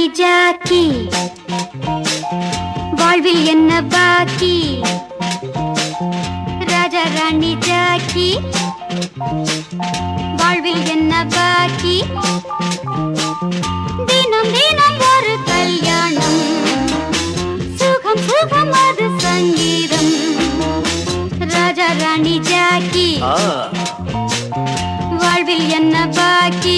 ராணி Jackie வாழ்வில் என்ன பாக்கி ராஜா ராணி ஜாக்கி வாழ்வில் என்ன பாக்கி தினம் தினம் ஒரு கல்யாணம் சுகம் சுகம் அது சங்கீதம் ராஜா ராணி ஜாக்கி ஆ வாழ்வில் என்ன பாக்கி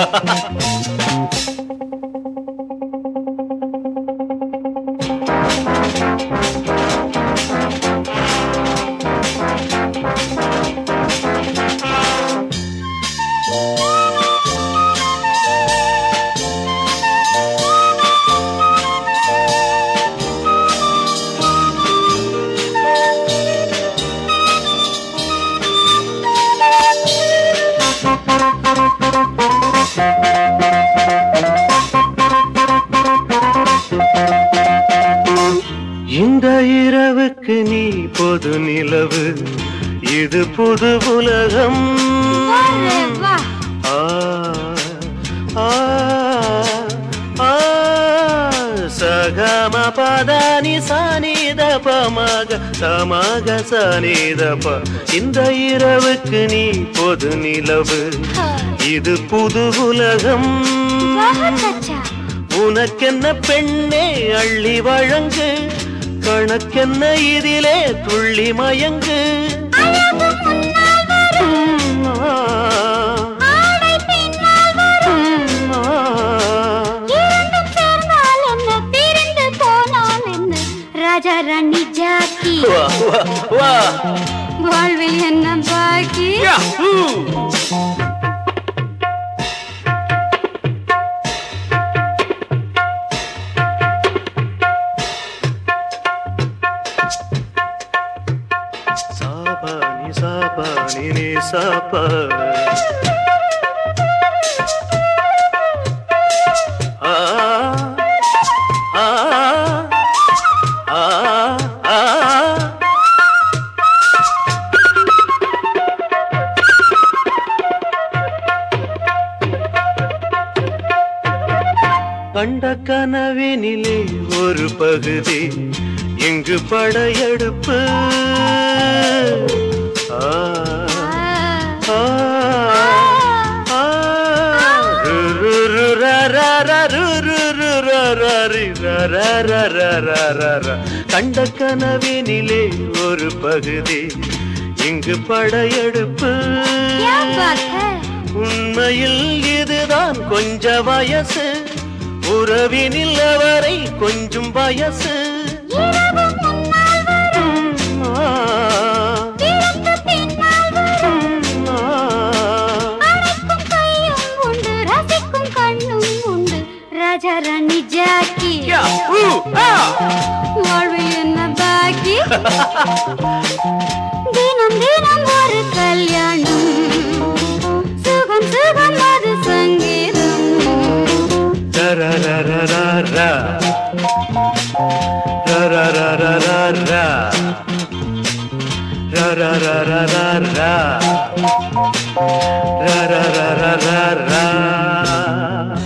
இந்த இரவுக்கு நீ பொது நிலவு இது புது உலகம் அரே வா ஆ, ஆ, ஆ, சகம பதானி சனித பமக சமக சனித ப இந்த இரவுக்கு நீ பொது நிலவு இது புது உலகம் बहुत अच्छा உனக்கென்ன பெண்ணே அள்ளி வழங்கு கணக்கென்ன இதிலே துள்ளி மயங்கு அழகு முன்னால் வரும் ஆ, ஆடை பின்னால் வரும் ஆ. இரண்டும் சேர்ந்தால் என்ன பிரிந்து போனால் என்ன ராஜா ராணி ஜாக்கி வா, வா, வா. வாழ்வில் என்ன பாக்கி யாஹூ. சாபானி சாபானி நீ சாப்பா ஆ ஆ ஆ ஆ கண்ட கனவினிலே ஒரு பகுதி இங்கு படையெடுப்பு ஆ, ஆ, ஆ, ரு, ரு, ரு, ர, ர, ர, ரு, ரு, ரு, ர, ர, ரி, ர, ர, ர, ர, ர, ர, ர. கண்ட கனவினிலே ஒரு பகுதி இங்கு படையெடுப்பு क्या बात है உண்மையில் இதுதான் கொஞ்ச வயசு உறவினில் அவரை கொஞ்சம் வயசு இரவு முன்னால் வரும் ஆ, பிறந்து பின்னால் வரும் ஆ. அழைக்கும் கையும் உண்டு ரசிக்கும் கண்ணும் உண்டு ராஜா ராணி ஜாக்கி யா, ஊ, ஆ. வாழ்வில் என்ன பாக்கி தினம் தினம் ஒரு கல்யாணம் சுகம் சுகம் அது சங்கீதம் ர, ர, ர, ர, ர, ர. ர, ர, ர, ர, ர, ர. ர, ர, ர, ர, ர, ர. ர, ர, ர, ர, ர, ர.